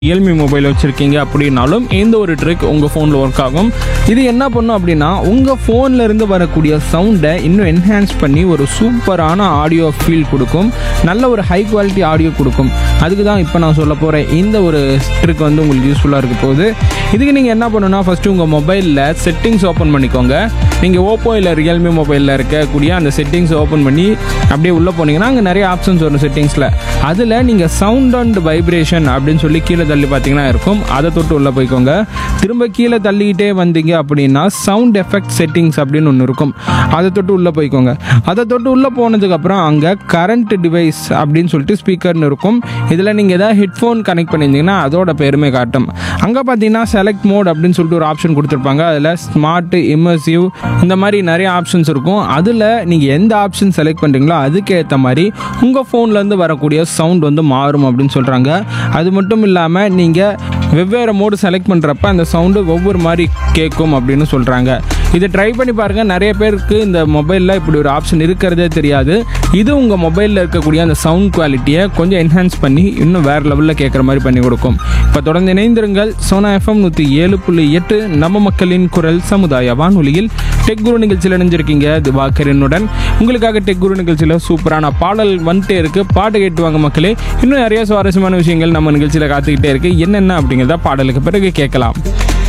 Realme mobile வச்சுருக்கீங்க அப்படின்னாலும் இந்த ஒரு ட்ரிக் உங்கள் ஃபோனில் ஒர்க் ஆகும் இது என்ன பண்ணும் அப்படின்னா உங்கள் ஃபோனில் இருந்து வரக்கூடிய சவுண்டை இன்னும் என்ஹான்ஸ் பண்ணி ஒரு சூப்பரான ஆடியோ ஃபீல் கொடுக்கும் நல்ல ஒரு ஹை குவாலிட்டி ஆடியோ கொடுக்கும் அதுக்கு தான் இப்போ நான் சொல்ல போகிறேன் இந்த ஒரு ட்ரிக் வந்து உங்களுக்கு யூஸ்ஃபுல்லாக இருக்க போகுது இதுக்கு நீங்கள் என்ன பண்ணணும்னா ஃபஸ்ட்டு உங்கள் மொபைலில் செட்டிங்ஸ் ஓப்பன் பண்ணிக்கோங்க நீங்கள் ஓப்போ இல்லை ரியல்மி மொபைலில் இருக்கக்கூடிய அந்த செட்டிங்ஸ் ஓப்பன் பண்ணி அப்படியே உள்ளே போனீங்கன்னா அங்கே நிறைய ஆப்ஷன்ஸ் வரும் செட்டிங்ஸில் அதில் நீங்கள் சவுண்ட் அண்ட் வைப்ரேஷன் அப்படின்னு சொல்லி கீழே தள்ளி பார்த்தீங்கன்னா இருக்கும் அதை தொட்டு உள்ளே போய்க்கோங்க திரும்ப கீழே தள்ளிக்கிட்டே வந்தீங்க அப்படின்னா சவுண்ட் எஃபெக்ட் செட்டிங்ஸ் அப்படின்னு ஒன்று இருக்கும் அதை தொட்டு உள்ளே போய்க்கோங்க அதை தொட்டு உள்ளே போனதுக்கப்புறம் அங்கே கரண்ட் டிவைஸ் அப்படின்னு சொல்லிட்டு ஸ்பீக்கர்னு இருக்கும் இதில் நீங்கள் எதாவது ஹெட்ஃபோன் கனெக்ட் பண்ணியிருந்தீங்கன்னா அதோட பெருமை காட்டும் அங்கே பார்த்தீங்கன்னா செலக்ட் மோட் அப்படின்னு சொல்லிட்டு ஒரு ஆப்ஷன் கொடுத்துருப்பாங்க அதில் ஸ்மார்ட் இம்மர்சிவ் இந்த மாதிரி நிறைய ஆப்ஷன்ஸ் இருக்கும் அதில் நீங்கள் எந்த ஆப்ஷன் செலக்ட் பண்ணுறீங்களோ அதுக்கு ஏற்ற மாதிரி உங்கள் ஃபோன்லேருந்து வரக்கூடிய சவுண்ட் வந்து மாறும் அப்படின்னு சொல்கிறாங்க அது மட்டும் இல்லாமல் நீங்கள் வெவ்வேறு மோடு செலக்ட் பண்ணுறப்ப அந்த சவுண்டு ஒவ்வொரு மாதிரி கேட்கும் அப்படின்னு சொல்கிறாங்க இதை ட்ரை பண்ணி பாருங்கள் நிறைய பேருக்கு இந்த மொபைலில் இப்படி ஒரு ஆப்ஷன் இருக்கிறதே தெரியாது இது உங்கள் மொபைலில் இருக்கக்கூடிய அந்த சவுண்ட் குவாலிட்டியை கொஞ்சம் என்ஹான்ஸ் பண்ணி இன்னும் வேறு லெவலில் கேட்குற மாதிரி பண்ணி கொடுக்கும் இப்போ தொடர்ந்து இணைந்திருங்கள் சோனா எஃப்எம் நூற்றி ஏழு புள்ளி எட்டு நம்ம மக்களின் குரல் சமுதாய வானொலியில் டெக் குரு நிகழ்ச்சியில் இணைஞ்சிருக்கீங்க திவாகரனுடன் உங்களுக்காக டெக் குரு நிகழ்ச்சியில் சூப்பரான பாடல் வந்துட்டே இருக்கு பாட்டு கேட்டு வாங்க மக்களே இன்னும் நிறைய சுவாரஸ்யமான விஷயங்கள் நம்ம நிகழ்ச்சியில் காத்துக்கிட்டே இருக்கு என்னென்ன அப்படிங்கிறத பாடலுக்கு பிறகு கேட்கலாம்